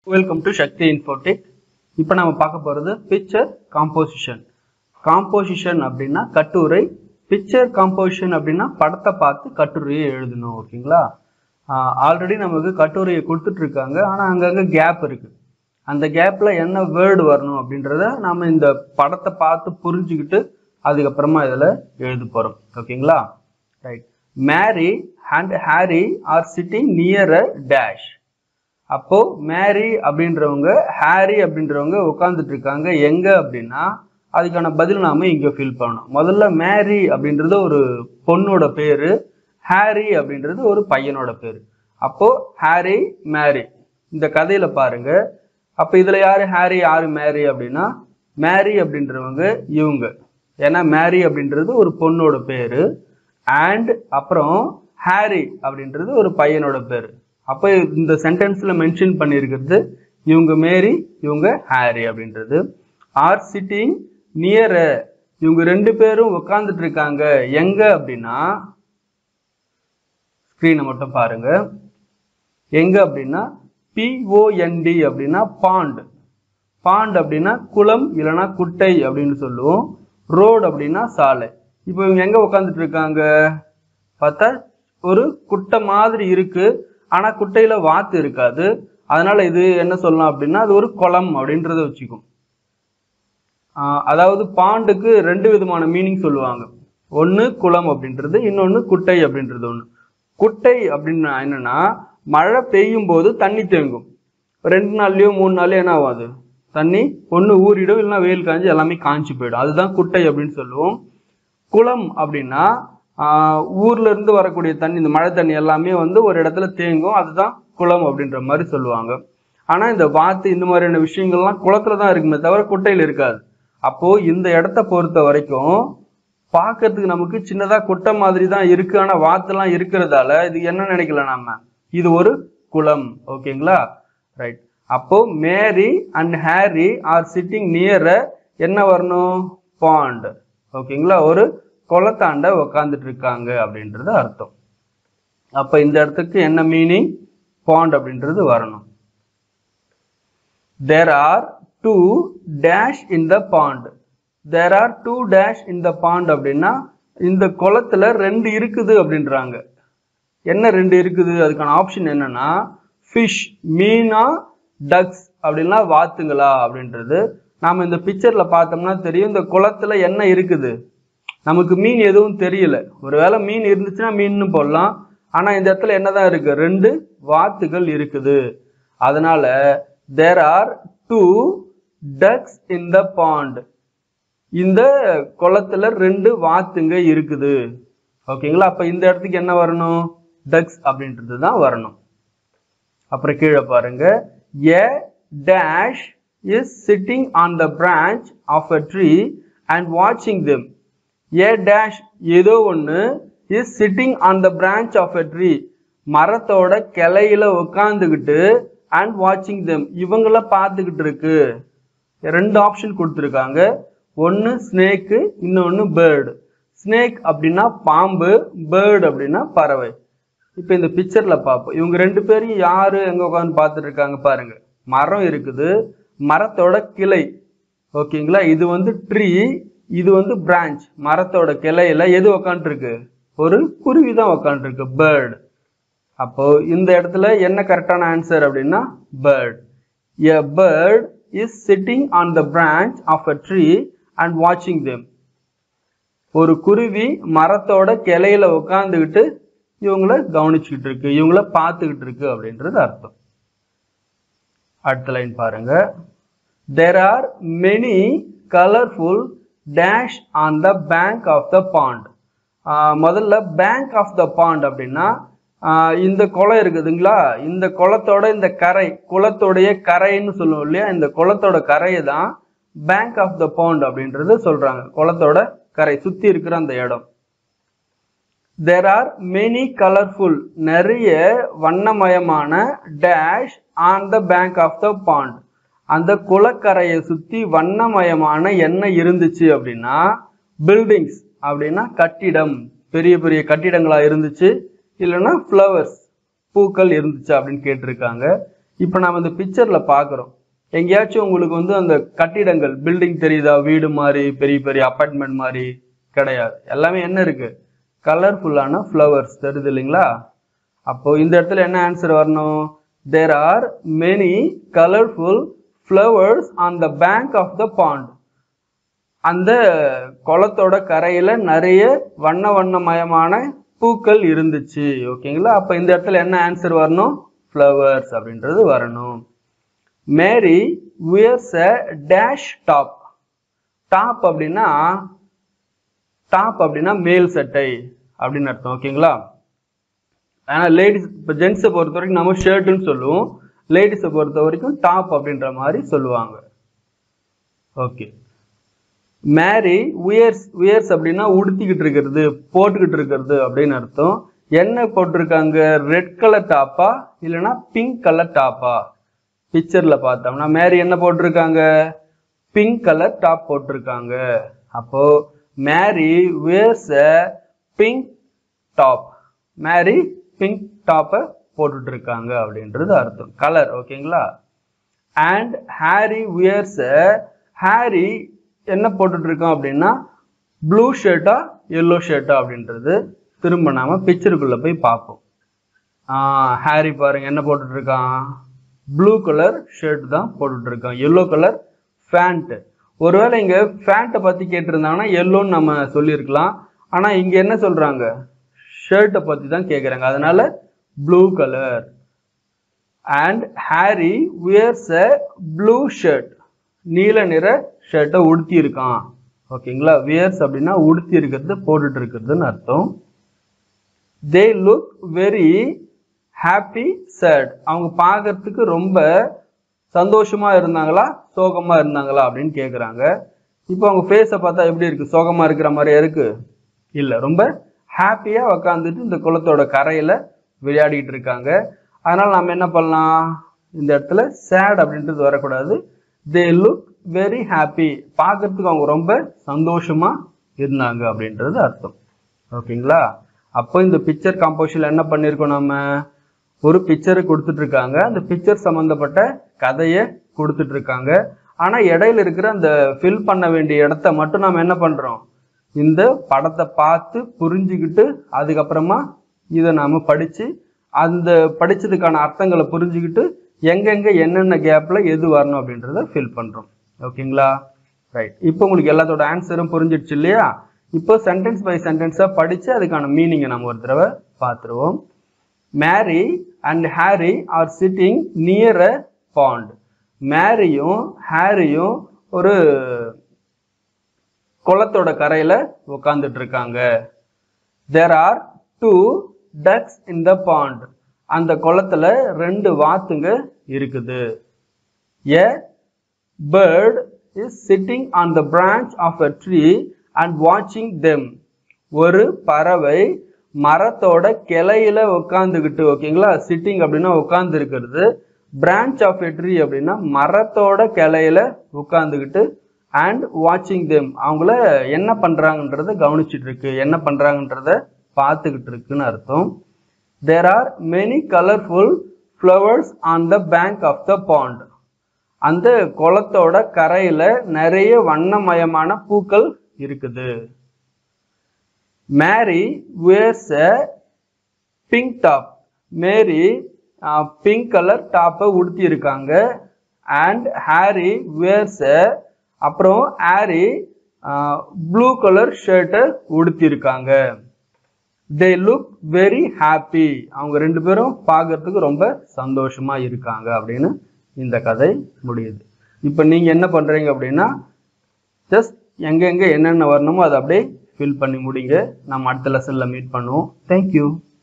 welcome to Sakthi Infotech இப்போ நம்ம பார்க்க போகிறது பிக்சர் காம்போசிஷன் காம்போசிஷன் அப்படின்னா கட்டுரை பிக்சர் காம்போசிஷன் அப்படின்னா படத்தை பார்த்து கட்டுரையை எழுதணும் ஓகேங்களா ஆல்ரெடி நமக்கு கட்டுரையை கொடுத்துட்டு இருக்காங்க ஆனால் அங்கங்கே கேப் இருக்கு அந்த கேப்பில் என்ன வேர்டு வரணும் அப்படின்றத நாம இந்த படத்தை பார்த்து புரிஞ்சுக்கிட்டு அதுக்கப்புறமா இதில் எழுத போகிறோம் ஓகேங்களா right Mary and Harry are sitting near a dash அப்போ மேரி அப்படின்றவங்க ஹாரி அப்படின்றவங்க உட்காந்துட்டு இருக்காங்க எங்க அப்படின்னா அதுக்கான பதில் நாம இங்க ஃபில் பண்ணணும் முதல்ல மேரி அப்படின்றது ஒரு பொண்ணோட பேரு ஹாரி அப்படின்றது ஒரு பையனோட பேரு அப்போ ஹாரி மேரி இந்த கதையில பாருங்க அப்ப இதுல யாரு ஹாரி யாரு மேரி அப்படின்னா மேரி அப்படின்றவங்க இவங்க ஏன்னா மேரி அப்படின்றது ஒரு பொண்ணோட பேரு அண்ட் அப்புறம் ஹாரி அப்படின்றது ஒரு பையனோட பேரு அப்போ இந்த சென்டென்ஸ்ல மென்ஷன் பண்ணியிருக்கிறது இவங்க மேரி இவங்க ஹாரி அப்படின்றது ஆர் சிட்டிங் நியர் இவங்க ரெண்டு பேரும் உட்கார்ந்துட்டு இருக்காங்க எங்க அப்படின்னா ஸ்க்ரீனை மட்டும் பாருங்க எங்க அப்படின்னா பிஓஎன்டி அப்படின்னா பாண்ட் பாண்ட் அப்படின்னா குளம் இல்லைன்னா குட்டை அப்படின்னு சொல்லுவோம் ரோடு அப்படின்னா சாலை இப்போ இவங்க எங்க உட்காந்துட்டு இருக்காங்க பார்த்தா ஒரு குட்டை மாதிரி இருக்கு ஆனா குட்டையில வாத்து இருக்காது அதனால இது என்ன சொல்லலாம் அப்படின்னா அது ஒரு குளம் அப்படின்றத வச்சுக்கும் ஆஹ் அதாவது பாண்டுக்கு ரெண்டு விதமான மீனிங் சொல்லுவாங்க ஒன்று குளம் அப்படின்றது இன்னொன்று குட்டை அப்படின்றது ஒன்று குட்டை அப்படின்னா என்னன்னா மழை பெய்யும் போது தண்ணி தேங்கும் ரெண்டு நாள்லயோ மூணு நாள்லயோ என்ன ஆகும் அது தண்ணி ஒன்று ஊறிடும் இல்லைன்னா வெயில் காஞ்சு எல்லாமே காஞ்சு போயிடும் அதுதான் குட்டை அப்படின்னு சொல்லுவோம் குளம் அப்படின்னா ஆஹ் ஊர்ல இருந்து வரக்கூடிய தண்ணி இந்த மழை தண்ணி எல்லாமே வந்து ஒரு இடத்துல தேங்கும் அதுதான் குளம் அப்படின்ற மாதிரி சொல்லுவாங்க ஆனா இந்த வாத்து இந்த மாதிரியான விஷயங்கள்லாம் குளத்துல தான் இருக்குமே தவிர குட்டையில இருக்காது அப்போ இந்த இடத்த பொறுத்த வரைக்கும் பார்க்கறதுக்கு நமக்கு சின்னதா குட்டை மாதிரி தான் இருக்கு ஆனா வாத்துலாம் இருக்கிறதால இது என்ன நினைக்கலாம் நாம இது ஒரு குளம் ஓகேங்களா ரைட் அப்போ Mary and Harry are sitting near என்ன வரணும் பாண்ட் ஓகேங்களா ஒரு குளத்தாண்ட உக்காந்துட்டு இருக்காங்க அப்படின்றது அர்த்தம் அப்ப இந்த இடத்துக்கு என்ன மீனிங் பாண்ட் அப்படின்றது வரணும் there are two dash in the pond there are two dash in the pond அப்படின்னா இந்த குளத்துல ரெண்டு இருக்குது அப்படின்றாங்க என்ன ரெண்டு இருக்குது அதுக்கான ஆப்ஷன் என்னன்னா ஃபிஷ் மீனா டக்ஸ் அப்படின்னா வாத்துங்களா அப்படின்றது நாம இந்த பிக்சர்ல பார்த்தோம்னா தெரியும் இந்த குளத்துல என்ன இருக்குது நமக்கு மீன் எதுவும் தெரியல ஒருவேளை மீன் இருந்துச்சுன்னா மீன்னு போடலாம் ஆனா இந்த இடத்துல என்னதான் இருக்கு ரெண்டு வாத்துகள் இருக்குது அதனால there are two ducks in the pond இந்த குளத்துல ரெண்டு வாத்துங்க இருக்குது ஓகேங்களா அப்ப இந்த இடத்துக்கு என்ன வரணும் டக்ஸ் அப்படின்றது தான் வரணும் அப்புறம் கீழே பாருங்க a dash is sitting on the branch of a tree and வாட்சிங் தெம் ஏ டேஷ் ஏதோ ஒன்று is sitting on the branch of a tree மரத்தோட கிளையில உட்காந்துக்கிட்டு அண்ட் வாட்சிங் தெம் இவங்கள பார்த்துக்கிட்டு இருக்கு ரெண்டு ஆப்ஷன் கொடுத்துருக்காங்க ஒன்று ஸ்னேக்கு இன்னொன்று பேர்டு ஸ்னேக் அப்படின்னா பாம்பு பேர்டு அப்படின்னா பறவை இப்போ இந்த பிக்சரில் பார்ப்போம் இவங்க ரெண்டு பேரையும் யாரு எங்கே உட்காந்து பார்த்துட்டு இருக்காங்க பாருங்க மரம் இருக்குது மரத்தோட கிளை ஓகேங்களா இது வந்து ட்ரீ இது வந்து பிரான்ச் மரத்தோட கிளையில எது உக்காந்துருக்கு ஒரு குருவி தான் உக்காந்துருக்கு பேர்டு அப்போ இந்த இடத்துல என்ன கரெக்டான ஆன்சர் அப்படின்னா bird a bird is sitting on the branch of a tree and வாட்சிங் தெம் ஒரு குருவி மரத்தோட கிளையில உட்காந்துக்கிட்டு இவங்கள கவனிச்சுக்கிட்டு இருக்கு இவங்கள பார்த்துக்கிட்டு இருக்கு அப்படின்றது அர்த்தம் அடுத்த லைன் பாருங்க there are many colourful dash on the bank of the pond முதல்ல பேங்க் ஆஃப் த பாண்ட் அப்படின்னா ஆஹ் இந்த குளம் இருக்குதுங்களா இந்த குளத்தோட இந்த கரை குளத்தோடைய கரைன்னு சொல்லுவோம் இல்லையா இந்த குளத்தோட கரையை தான் பேங்க் ஆஃப் த பாண்ட் அப்படின்றது சொல்றாங்க குளத்தோட கரை சுத்தி இருக்கிற அந்த இடம் தேர் ஆர் மெனி கலர்ஃபுல் நிறைய வண்ணமயமான dash on the bank of the pond அந்த குளக்கரையை சுத்தி வண்ணமயமான என்ன இருந்துச்சு அப்படின்னா பில்டிங்ஸ் அப்படின்னா கட்டிடம் பெரிய பெரிய கட்டிடங்களா இருந்துச்சு இல்லைன்னா ஃப்ளவர்ஸ் பூக்கள் இருந்துச்சு அப்படின்னு கேட்டிருக்காங்க இப்போ நம்ம இந்த பிக்சரில் பார்க்குறோம் எங்கேயாச்சும் உங்களுக்கு வந்து அந்த கட்டிடங்கள் பில்டிங் தெரியுதா வீடு மாதிரி பெரிய பெரிய அப்பார்ட்மெண்ட் மாதிரி கிடையாது எல்லாமே என்ன இருக்கு கலர்ஃபுல்லான ஃப்ளவர்ஸ் தெரியுது இல்லைங்களா அப்போ இந்த இடத்துல என்ன ஆன்சர் வரணும் there are many colourful flowers on the bank of the pond அந்த குளத்தோட கரையில நிறைய வண்ண வண்ணமயமான பூக்கள் இருந்துச்சு ஓகேங்களா அப்ப இந்த இடத்துல என்ன ஆன்சர் வரணும் ஃப்ளவர்ஸ் அப்படின்றது வரணும் Mary wears a dash top top அப்படின்னா டாப் அப்படின்னா மேல் சட்டை அப்படின்னு அர்த்தம் ஓகேங்களா ஆனால் லேடிஸ் இப்போ ஜென்ஸை பொறுத்த வரைக்கும் நம்ம ஷர்ட்டுன்னு சொல்லுவோம் லேடிஸை பொறுத்த வரைக்கும் டாப் அப்படின்ற மாதிரி சொல்லுவாங்க ஓகே மேரி உயர்ஸ் உயர்ஸ் அப்படின்னா உடுத்திக்கிட்டு இருக்கிறது போட்டுக்கிட்டு இருக்கிறது அப்படின்னு அர்த்தம் என்ன போட்டிருக்காங்க ரெட் கலர் டாப்பா இல்லைன்னா பிங்க் கலர் டாப்பா பிக்சரில் பார்த்தோம்னா மேரி என்ன போட்டிருக்காங்க பிங்க் கலர் டாப் போட்டிருக்காங்க அப்போ Mary wears a pink top Mary pink டாப்பை போட்டுட்டு இருக்காங்க அப்படின்றது அர்த்தம் கலர் ஓகேங்களா அண்ட் ஹாரி வியர்ஸ் ஹாரி என்ன போட்டுட்டு இருக்கோம் அப்படின்னா ப்ளூ ஷர்ட்டா எல்லோ ஷர்ட்டா அப்படின்றது திரும்ப நாம பிக்சருக்குள்ள போய் பார்ப்போம் ஹாரி பாருங்க என்ன போட்டுட்டு இருக்கான் ப்ளூ கலர் ஷர்ட் தான் போட்டுட்டு இருக்கான் எல்லோ கலர் ஃபேண்ட் ஒருவேளை இங்க ஃபேண்ட்டை பத்தி கேட்டிருந்தாங்கன்னா எல்லோன்னு நம்ம சொல்லியிருக்கலாம் ஆனா இங்க என்ன சொல்றாங்க ஷர்ட்டை பத்தி தான் கேட்குறாங்க அதனால blue colour and Harry wears a blue shirt நீல நிற ஷர்ட்டை உடுத்தி இருக்கான் ஓகேங்களா வியர்ஸ் அப்படின்னா உடுத்தி இருக்கிறது போட்டுட்டு இருக்கிறதுன்னு அர்த்தம் they look very happy sad அவங்க பார்க்கறதுக்கு ரொம்ப சந்தோஷமா இருந்தாங்களா சோகமா இருந்தாங்களா அப்படின்னு கேட்குறாங்க இப்போ அவங்க ஃபேஸை பார்த்தா எப்படி இருக்கு சோகமா இருக்கிற மாதிரியா இருக்கு இல்லை ரொம்ப ஹாப்பியா உக்காந்துட்டு இந்த குளத்தோட கரையில விளையாடிட்டு இருக்காங்க அதனால நம்ம என்ன பண்ணலாம் இந்த இடத்துல சேட் அப்படின்றது வரக்கூடாது தே லுக் வெரி ஹாப்பி பார்க்கறதுக்கு அவங்க ரொம்ப சந்தோஷமா இருந்தாங்க அப்படின்றது அர்த்தம் ஓகேங்களா அப்போ இந்த பிக்சர் காம்போசிஷன்ல என்ன பண்ணியிருக்கோம் நம்ம ஒரு பிக்சரை கொடுத்துட்டு இருக்காங்க அந்த பிக்சர் சம்பந்தப்பட்ட கதையை கொடுத்துட்டு இருக்காங்க ஆனா இடையில இருக்கிற அந்த ஃபில் பண்ண வேண்டிய இடத்த மட்டும் நம்ம என்ன பண்றோம் இந்த படத்தை பார்த்து புரிஞ்சுக்கிட்டு அதுக்கப்புறமா இதை நாம படிச்சு அந்த படிச்சதுக்கான அர்த்தங்களை புரிஞ்சுக்கிட்டு எங்கெங்க என்னென்ன கேப்ல எது வரணும் அப்படின்றத ஃபில் பண்றோம் ஓகேங்களா ரைட் இப்போ உங்களுக்கு எல்லாத்தோட ஆன்சரும் புரிஞ்சிடுச்சு இல்லையா இப்போ சென்டென்ஸ் பை சென்டென்ஸாக படிச்சு அதுக்கான மீனிங்கை நம்ம ஒரு தடவை பார்த்துருவோம் Mary and Harry are sitting near a pond மேரியும் ஹாரியும் ஒரு குளத்தோட கரையில உட்காந்துட்டு இருக்காங்க there are two ducks in the pond அந்த குளத்துல ரெண்டு வாத்துங்க இருக்குது a bird is sitting on the branch of a tree and வாட்சிங் தெம் ஒரு பறவை மரத்தோட கிளையில உட்காந்துக்கிட்டு ஓகேங்களா சிட்டிங் அப்படின்னா உட்கார்ந்து இருக்கிறது பிரான்ச் ஆஃப் எ ட்ரீ அப்படின்னா மரத்தோட கிளையில உட்காந்துக்கிட்டு அண்ட் வாட்சிங் தெம் அவங்கள என்ன பண்றாங்கன்றத கவனிச்சிட்டு இருக்கு என்ன பண்றாங்கன்றத பார்த்துக்கிட்டு இருக்குன்னு அர்த்தம் there are many colourful flowers on the bank of the pond அந்த குளத்தோட கரையில நிறைய வண்ணமயமான பூக்கள் இருக்குது Mary wears a pink top Mary pink colour டாப்பை உடுத்தி இருக்காங்க அண்ட் ஹாரி வேர்ஸ் அப்புறம் ஹாரி ப்ளூ கலர் ஷர்ட்டை உடுத்தி இருக்காங்க தே லுக் வெரி ஹாப்பி அவங்க ரெண்டு பேரும் பார்க்கறதுக்கு ரொம்ப சந்தோஷமா இருக்காங்க அப்படின்னு இந்த கதை முடியுது இப்போ நீங்க என்ன பண்றீங்க அப்படின்னா ஜஸ்ட் எங்கெங்க என்னென்ன வரணுமோ அதை அப்படியே ஃபில் பண்ணி முடிங்க நம்ம அடுத்த லெசன்ல மீட் பண்ணுவோம் தேங்க்யூ